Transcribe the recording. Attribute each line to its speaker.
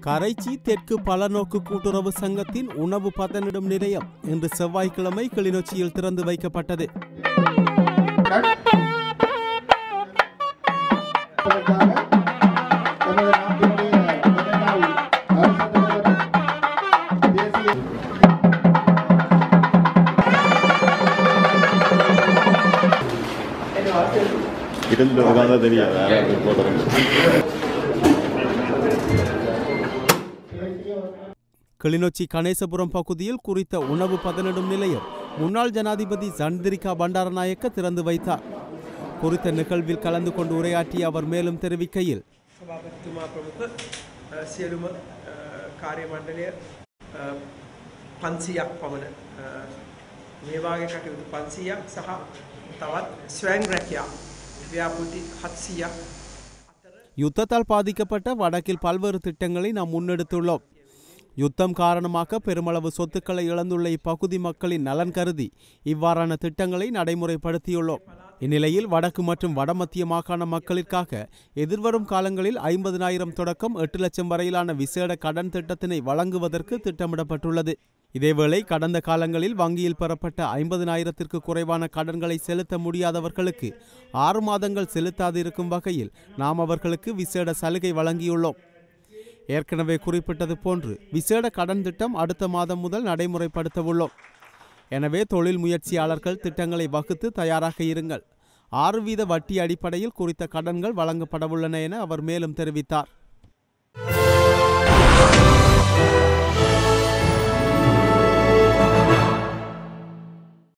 Speaker 1: கரைச்சி தெற்கு பலநோக்கு கூட்டுறவு சங்கத்தின் உணவு பதனிடும் நிலையம் இன்று செவ்வாய்க்கிழமை கிளிநொச்சியில் திறந்து வைக்கப்பட்டது
Speaker 2: அதற்காக நமது நாட்டினுடைய முதலாளி அரசு தலைவர் தேசிய
Speaker 3: இருந்துட்டு உட்காந்தா தெரியாது யாராவது போடுறேன்
Speaker 1: கிளிநொச்சி கணேசபுரம் பகுதியில் குறித்த உணவு பதனிடும் நிலையம் முன்னாள் ஜனாதிபதி சந்திரிகா பண்டாரநாயக்க திறந்து வைத்தார் குறித்த நிகழ்வில் கலந்து கொண்டு உரையாற்றிய அவர் மேலும் தெரிவிக்கையில்
Speaker 4: සභාපතිතුමා ප්‍රමුඛ අ, සියලුම අ, කාර්ය මණ්ඩලය පන්සියක් පමණ අ, මේ වාගේ කටයුතු පන්සීයක් සහ තවත් ස්වෑන් රැකයා ව්‍යාපෘති හත්සීයක් අතර
Speaker 1: யுத்தத்தால் பாதிக்கப்பட்ட வடக்கில் பல்வேறு திட்டங்களை நாம் முன்னெடுத்துள்ளோம் யுத்தம் காரணமாக பெருமளவு சொத்துக்களை இழந்துள்ள இப்பகுதி மக்களின் நலன் கருதி இவ்வாறான திட்டங்களை நடைமுறைப்படுத்தியுள்ளோம் இந்நிலையில் வடக்கு மற்றும் வடமத்திய மாகாண மக்களிற்காக எதிர்வரும் காலங்களில் ஐம்பதினாயிரம் தொடக்கம் எட்டு லட்சம் வரையிலான விசேட கடன் திட்டத்தினை வழங்குவதற்கு திட்டமிடப்பட்டுள்ளது இதேவேளை கடந்த காலங்களில் வங்கியில் பெறப்பட்ட ஐம்பதினாயிரத்திற்கு குறைவான கடன்களை செலுத்த முடியாதவர்களுக்கு ஆறு மாதங்கள் செலுத்தாதிருக்கும் வகையில் நாம் அவர்களுக்கு விசேட சலுகை வழங்கியுள்ளோம் ஏற்கனவே குறிப்பிட்டது போன்று விசேட கடன் திட்டம் அடுத்த மாதம் முதல் நடைமுறைப்படுத்தவுள்ளோம் எனவே தொழில் முயற்சியாளர்கள் திட்டங்களை வகுத்து தயாராக இருங்கள் ஆறு வீத வட்டி அடிப்படையில் குறித்த கடன்கள் வழங்கப்படவுள்ளன என அவர் மேலும் தெரிவித்தார்